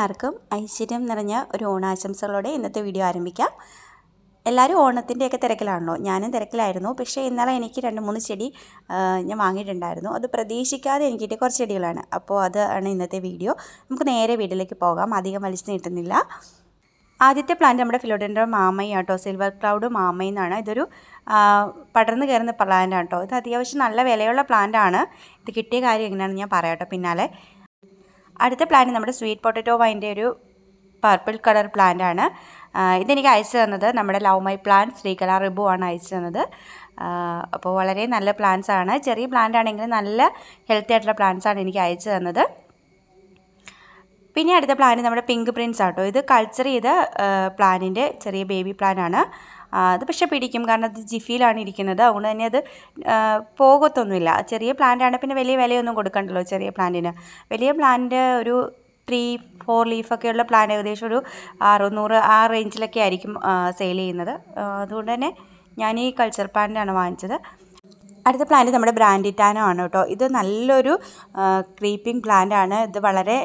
എല്ലാവർക്കും ഐശ്വര്യം നിറഞ്ഞ ഒരു ഓണാശംസകളോടെ ഇന്നത്തെ വീഡിയോ ആരംഭിക്കാം എല്ലാവരും ഓണത്തിൻ്റെയൊക്കെ തിരക്കിലാണല്ലോ ഞാനും തിരക്കിലായിരുന്നു പക്ഷേ ഇന്നലെ എനിക്ക് രണ്ട് മൂന്ന് ചെടി ആ, ഞാൻ വാങ്ങിയിട്ടുണ്ടായിരുന്നു അത് പ്രതീക്ഷിക്കാതെ എനിക്ക് കിട്ടിയ കുറച്ച് ചെടികളാണ് അപ്പോൾ അതാണ് ഇന്നത്തെ വീഡിയോ നമുക്ക് നേരെ വീട്ടിലേക്ക് പോകാം അധികം വലിച്ചു നീട്ടുന്നില്ല ആദ്യത്തെ പ്ലാന്റ് നമ്മുടെ ഫിലോഡൻഡ്ര മാമൈ ആട്ടോ സിൽവർ ക്ലൗഡ് മാമൈ എന്നാണ് ഇതൊരു ആ, പടർന്ന് കയറുന്ന പ്ലാന്റ് ആട്ടോ ഇത് അത്യാവശ്യം നല്ല വിലയുള്ള പ്ലാന്റ് ആണ് ഇത് കിട്ടിയ കാര്യം എങ്ങനെയാണെന്ന് ഞാൻ പറയാം കേട്ടോ പിന്നാലെ അടുത്ത പ്ലാന്റ് നമ്മുടെ സ്വീറ്റ് പൊട്ടറ്റോ വൈൻ്റെ ഒരു പർപ്പിൾ കളർ പ്ലാന്റ് ആണ് ആ, ഇതെനിക്ക് അയച്ചു തന്നത് നമ്മുടെ love my plant Sreekala Ribu ആണ് അയച്ചു തന്നത് ആ, അപ്പോൾ വളരെ നല്ല പ്ലാന്റ്സ് ആണ് ചെറിയ പ്ലാന്റ് ആണെങ്കിലും നല്ല ഹെൽത്തി ആയിട്ടുള്ള പ്ലാന്റ്സ് ആണ് എനിക്ക് അയച്ചു തന്നത് പിന്നെ അടുത്ത പ്ലാന്റ് നമ്മുടെ പിങ്ക് പ്രിൻസ് ആട്ടോ ഇത് കൾച്ചർ ചെയ്ത പ്ലാനിൻ്റെ ചെറിയ ബേബി പ്ലാൻ ആണ് ആ, അത് പക്ഷേ പിടിക്കും കാരണം അത് ജിഫിയിലാണ് ഇരിക്കുന്നത് അതുകൊണ്ട് തന്നെ അത് ആ, പോകത്തൊന്നുമില്ല ചെറിയ പ്ലാന്റ് ആണ് പിന്നെ വലിയ വിലയൊന്നും കൊടുക്കണ്ടല്ലോ ചെറിയ പ്ലാന്റിന് വലിയ പ്ലാന്റ് ഒരു ത്രീ ഫോർ ലീഫൊക്കെയുള്ള പ്ലാന്റ് ഏകദേശം ഒരു അറുന്നൂറ് ആ റേഞ്ചിലൊക്കെ ആയിരിക്കും സെയിൽ ചെയ്യുന്നത് ആ, അതുകൊണ്ട് തന്നെ ഞാൻ ഈ കൾച്ചർ പ്ലാന്റാണ് വാങ്ങിച്ചത് അടുത്ത പ്ലാന്റ് നമ്മുടെ ബ്രാൻഡിറ്റാനോ ആണ് കേട്ടോ ഇത് നല്ലൊരു ക്രീപ്പിംഗ് പ്ലാന്റ് ആണ് ഇത് വളരെ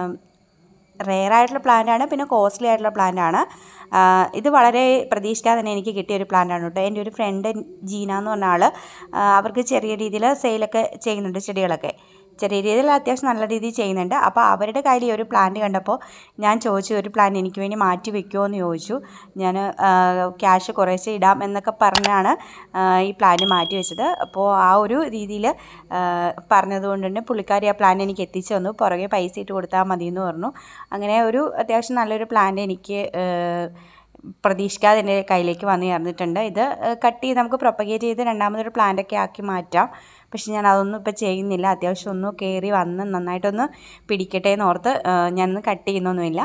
റെയർ ആയിട്ടുള്ള പ്ലാന്റ് ആണ് പിന്നെ കോസ്റ്റ്ലി ആയിട്ടുള്ള പ്ലാന്റ് ആണ് ആ, ഇത് വളരെ പ്രതീക്ഷിക്കാതെ തന്നെ എനിക്ക് കിട്ടിയ ഒരു പ്ലാന്റ് ആണ് കേട്ടോ എൻ്റെ ഒരു ഫ്രണ്ട് ജീന എന്ന് പറഞ്ഞ ആൾ അവർക്ക് ചെറിയ രീതിയിൽ സെയിലൊക്കെ ചെയ്യുന്നുണ്ട് ചെടികളൊക്കെ ചെറിയ രീതിയിൽ അത്യാവശ്യം നല്ല രീതിയിൽ ചെയ്യുന്നുണ്ട് അപ്പോൾ അവരുടെ കയ്യിൽ ഈ ഒരു പ്ലാന്റ് കണ്ടപ്പോൾ ഞാൻ ചോദിച്ചു ഒരു പ്ലാന്റ് എനിക്ക് വേണ്ടി മാറ്റി വെക്കുമോ എന്ന് ചോദിച്ചു ഞാൻ ക്യാഷ് കുറേശ്ശെ ഇടാം എന്നൊക്കെ പറഞ്ഞാണ് ആ, ഈ പ്ലാന്റ് മാറ്റി വെച്ചത് അപ്പോൾ ആ ഒരു രീതിയിൽ പറഞ്ഞതുകൊണ്ട് തന്നെ പുള്ളിക്കാരി ആ പ്ലാന്റ് എനിക്ക് എത്തിച്ചു തന്നു പുറകെ പൈസ ഇട്ട് കൊടുത്താൽ മതി എന്ന് പറഞ്ഞു അങ്ങനെ ഒരു അത്യാവശ്യം നല്ലൊരു പ്ലാന്റ് എനിക്ക് ആ, പ്രതീക്ഷിക്കാതെ എൻ്റെ കയ്യിലേക്ക് വന്ന് ചേർന്നിട്ടുണ്ട് ഇത് കട്ട് ചെയ്ത് നമുക്ക് പ്രൊപ്പഗേറ്റ് ചെയ്ത് രണ്ടാമതൊരു പ്ലാന്റൊക്കെ ആക്കി മാറ്റാം പക്ഷെ ഞാൻ അതൊന്നും ഇപ്പോൾ ചെയ്യുന്നില്ല അത്യാവശ്യം ഒന്ന് കയറി വന്ന് നന്നായിട്ടൊന്ന് പിടിക്കട്ടെ എന്ന് ഓർത്ത് ആ, ഞാനൊന്ന് കട്ട് ചെയ്യുന്നൊന്നുമില്ല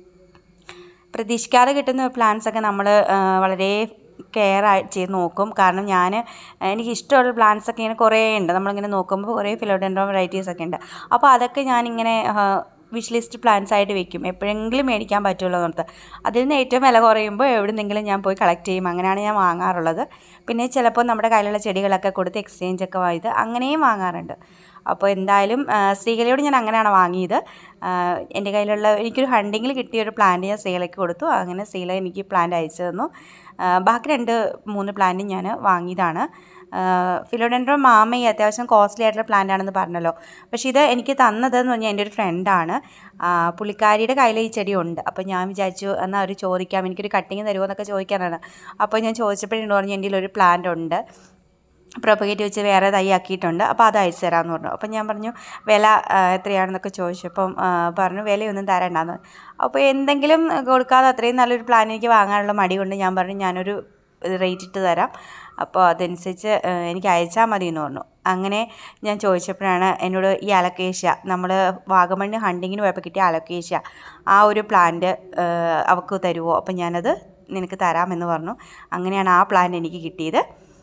പ്രതീക്ഷിക്കാതെ കിട്ടുന്ന പ്ലാന്റ്സ് ഒക്കെ നമ്മൾ വളരെ കെയർ ചെയ്ത് നോക്കും കാരണം ഞാൻ എനിക്ക് ഇഷ്ടമുള്ള പ്ലാന്റ്സ് ഒക്കെ ഇങ്ങനെ കുറേ ഉണ്ട് നമ്മളിങ്ങനെ നോക്കുമ്പോൾ കുറേ ഫിലോഡൻഡ്രോ വെറൈറ്റീസ് ഒക്കെ ഉണ്ട് അപ്പോൾ അതൊക്കെ ഞാനിങ്ങനെ വിഷ് ലിസ്റ്റ് പ്ലാന്റ്സ് ആയിട്ട് വെക്കും എപ്പോഴെങ്കിലും മേടിക്കാൻ പറ്റുമല്ലോ എന്നോർത്ത് അതിൽ നിന്ന് ഏറ്റവും വില കുറയുമ്പോൾ എവിടെന്നെങ്കിലും ഞാൻ പോയി കളക്ട് ചെയ്യും അങ്ങനെയാണ് ഞാൻ വാങ്ങാറുള്ളത് പിന്നെ ചിലപ്പോൾ നമ്മുടെ കയ്യിലുള്ള ചെടികളൊക്കെ കൊടുത്ത് എക്സ്ചേഞ്ച് ഒക്കെ വാങ്ങിയത് അങ്ങനെയും വാങ്ങാറുണ്ട് അപ്പോൾ എന്തായാലും ആ, ശ്രീകലയോട് ഞാൻ അങ്ങനെയാണ് വാങ്ങിയത് ആ, എൻ്റെ കയ്യിലുള്ള എനിക്കൊരു ഹണ്ടിങ്ങിൽ കിട്ടിയ ഒരു പ്ലാന്റ് ഞാൻ ശ്രീകലയ്ക്ക് കൊടുത്തു അങ്ങനെ ശ്രീകല എനിക്ക് പ്ലാന്റ് അയച്ചു തന്നു ആ, ബാക്കി രണ്ട് മൂന്ന് പ്ലാന്റ് ഞാൻ വാങ്ങിയതാണ് ഫിലോഡൻഡ്രോ മാമ ഈ അത്യാവശ്യം കോസ്റ്റ്ലി ആയിട്ടുള്ള പ്ലാന്റ് ആണെന്ന് പറഞ്ഞല്ലോ പക്ഷേ ഇത് എനിക്ക് തന്നതെന്ന് പറഞ്ഞാൽ എൻ്റെ ഒരു ഫ്രണ്ടാണ് പുള്ളിക്കാരിയുടെ കയ്യിൽ ഈ ചെടി ഉണ്ട് അപ്പോൾ ഞാൻ വിചാരിച്ചു എന്നാൽ അവർ ചോദിക്കാം എനിക്കൊരു കട്ടിങ് തരുമോ എന്നൊക്കെ ചോദിക്കാനാണ് അപ്പോൾ ഞാൻ ചോദിച്ചപ്പോഴുണ്ട് പറഞ്ഞു എൻ്റെ ഒരു പ്ലാന്റ് ഉണ്ട് പ്രൊപ്പഗേറ്റ് വെച്ച് വേറെ തൈ ആക്കിയിട്ടുണ്ട് അപ്പോൾ അത് അയച്ചു തരാമെന്ന് പറഞ്ഞു അപ്പം ഞാൻ പറഞ്ഞു വില ആ, എത്രയാണെന്നൊക്കെ ചോദിച്ചപ്പം ആ, പറഞ്ഞു വിലയൊന്നും തരണ്ടെന്ന് അപ്പോൾ എന്തെങ്കിലും കൊടുക്കാതെ അത്രയും നല്ലൊരു പ്ലാൻ എനിക്ക് വാങ്ങാനുള്ള മടി കൊണ്ട് ഞാൻ പറഞ്ഞു ഞാനൊരു റേറ്റ് ഇട്ട് തരാം അപ്പോൾ അതനുസരിച്ച് ആ, എനിക്ക് അയച്ചാൽ മതി എന്ന് പറഞ്ഞു അങ്ങനെ ഞാൻ ചോദിച്ചപ്പോഴാണ് എന്നോട് ഈ അലക്കേഷ്യ നമ്മൾ വാഗമണ്ണ് ഹണ്ടിങ്ങിന് പോയപ്പോൾ കിട്ടിയ അലക്കേഷ്യ ആ ഒരു പ്ലാന്റ് അവൾക്ക് തരുമോ അപ്പം ഞാനത് നിനക്ക് തരാമെന്ന് പറഞ്ഞു അങ്ങനെയാണ് ആ പ്ലാന്റ് എനിക്ക് കിട്ടിയത്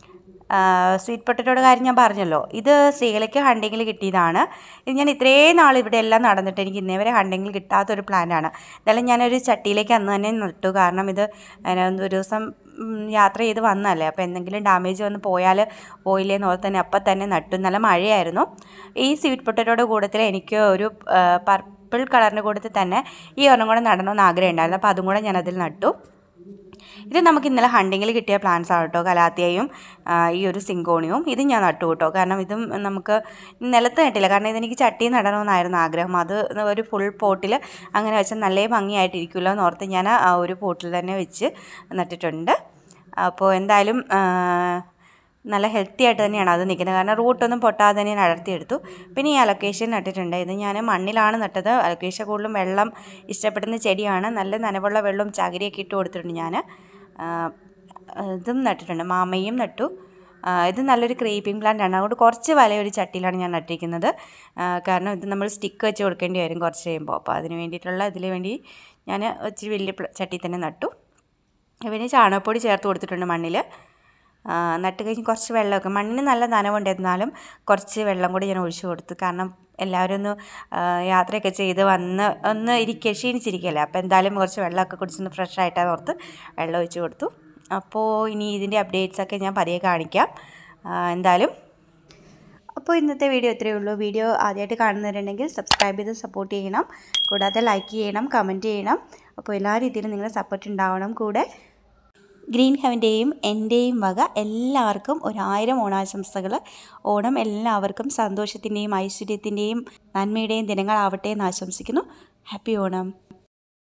സ്വീറ്റ് പൊട്ടറ്റോയുടെ കാര്യം ഞാൻ പറഞ്ഞല്ലോ ഇത് ശ്രീകലയ്ക്ക് ഹണ്ടിങ്ങിൽ കിട്ടിയതാണ് ഇത് ഞാൻ ഇത്രയും നാൾ ഇവിടെ എല്ലാം നടന്നിട്ട് എനിക്ക് ഇന്നേ വരെ ഹണ്ടിങ്ങിൽ കിട്ടാത്തൊരു പ്ലാന്റാണ് എന്തായാലും ഞാനൊരു ചട്ടിയിലേക്ക് അന്ന് തന്നെ നട്ടു കാരണം ഇത് അതിന് ഒരു ദിവസം ഉം, യാത്ര ചെയ്ത് വന്നല്ലേ അപ്പോൾ എന്തെങ്കിലും ഡാമേജ് വന്ന് പോയാൽ പോയില്ലേന്ന് ഓർത്ത് തന്നെ അപ്പം തന്നെ നട്ടു നല്ല മഴയായിരുന്നു ഈ സ്വീറ്റ് പൊട്ടറ്റോയുടെ കൂട്ടത്തിൽ എനിക്ക് ഒരു പർപ്പിൾ കളറിൻ്റെ കൂട്ടത്തിൽ തന്നെ ഈ ഒരെണ്ണം കൂടെ നടണമെന്ന് ആഗ്രഹം ഉണ്ടായിരുന്നു അപ്പോൾ അതും കൂടെ ഞാൻ അതിൽ നട്ടു ഇത് നമുക്ക് ഇന്നലെ ഹണ്ടിങ്ങിൽ കിട്ടിയ പ്ലാന്റ്സ് ആണ് കേട്ടോ കലാത്തിയയും ആ, ഈ ഒരു സിങ്കോണിയും ഇത് ഞാൻ നട്ടു കേട്ടോ കാരണം ഇതും നമുക്ക് നിലത്ത് നട്ടില്ല കാരണം ഇതെനിക്ക് ചട്ടി നടണമെന്നായിരുന്നു ആഗ്രഹം അത് ഒരു ഫുൾ പോട്ടിൽ അങ്ങനെ വെച്ചാൽ നല്ല ഭംഗിയായിട്ടിരിക്കുമല്ലോ എന്ന് ഓർത്ത് ഞാൻ ആ ഒരു പോട്ടിൽ തന്നെ വെച്ച് നട്ടിട്ടുണ്ട് അപ്പോൾ എന്തായാലും ആ, നല്ല ഹെൽത്തി ആയിട്ട് തന്നെയാണ് അത് നിൽക്കുന്നത് കാരണം റൂട്ടൊന്നും പൊട്ടാതെ തന്നെ ഞാൻ അടർത്തിയെടുത്തു പിന്നെ ഈ അലൊക്കേഷൻ നട്ടിട്ടുണ്ട് ഇത് ഞാൻ മണ്ണിലാണ് നട്ടത് അലൊക്കേഷൻ കൂടുതലും വെള്ളം ഇഷ്ടപ്പെടുന്ന ചെടിയാണ് നല്ല നനവുള്ള വെള്ളവും ചകിരിയൊക്കെ ഇട്ട് കൊടുത്തിട്ടുണ്ട് ഞാൻ ഇതും നട്ടിട്ടുണ്ട് മാമയും നട്ടു ആ, ഇത് നല്ലൊരു ക്രീപ്പിംഗ് പ്ലാന്റ് ആണ് അതുകൊണ്ട് കുറച്ച് വലിയൊരു ചട്ടിയിലാണ് ഞാൻ നട്ടിരിക്കുന്നത് ആ, കാരണം ഇത് നമ്മൾ സ്റ്റിക്ക് വെച്ച് കൊടുക്കേണ്ടി വരും കുറച്ച് കഴിയുമ്പോൾ അപ്പോൾ അതിന് വേണ്ടിയിട്ടുള്ള ഇതിന് വേണ്ടി ഞാൻ ഇച്ചിരി വലിയ പ്ല- ചട്ടി തന്നെ നട്ടു പിന്നെ ചാണകപ്പൊടി ചേർത്ത് കൊടുത്തിട്ടുണ്ട് മണ്ണിൽ ആ, നട്ട് കഴിഞ്ഞ് കുറച്ച് വെള്ളമൊക്കെ മണ്ണിന് നല്ല നനവുണ്ട് എന്നാലും കുറച്ച് വെള്ളം കൂടി ഞാൻ ഒഴിച്ചു കൊടുത്തു കാരണം എല്ലാവരും ഒന്ന് ആ, യാത്രയൊക്കെ ചെയ്ത് വന്ന് ഒന്ന് ഇരിക്കുക ക്ഷീണിച്ചിരിക്കുകയല്ലേ അപ്പോൾ എന്തായാലും കുറച്ച് വെള്ളമൊക്കെ കുടിച്ചൊന്ന് ഫ്രഷ് ആയിട്ടാണ് ഓർത്ത് വെള്ളം ഒഴിച്ച് കൊടുത്തു അപ്പോൾ ഇനി ഇതിൻ്റെ അപ്ഡേറ്റ്സൊക്കെ ഞാൻ പതിയെ കാണിക്കാം ആ, എന്തായാലും അപ്പോൾ ഇന്നത്തെ വീഡിയോ ഇത്രയേ ഉള്ളൂ വീഡിയോ ആദ്യമായിട്ട് കാണുന്നവരുണ്ടെങ്കിൽ സബ്സ്ക്രൈബ് ചെയ്ത് സപ്പോർട്ട് ചെയ്യണം കൂടാതെ ലൈക്ക് ചെയ്യണം കമൻറ്റ് ചെയ്യണം അപ്പോൾ എല്ലാ രീതിയിലും നിങ്ങളുടെ സപ്പോർട്ട് ഉണ്ടാവണം കൂടെ ഗ്രീൻ ഹെവൻ്റെയും എൻ്റെയും വക എല്ലാവർക്കും ഒരായിരം ഓണാശംസകൾ ഓണം എല്ലാവർക്കും സന്തോഷത്തിൻ്റെയും ഐശ്വര്യത്തിൻ്റെയും നന്മയുടെയും ദിനങ്ങളാവട്ടെ എന്ന് ആശംസിക്കുന്നു ഹാപ്പി ഓണം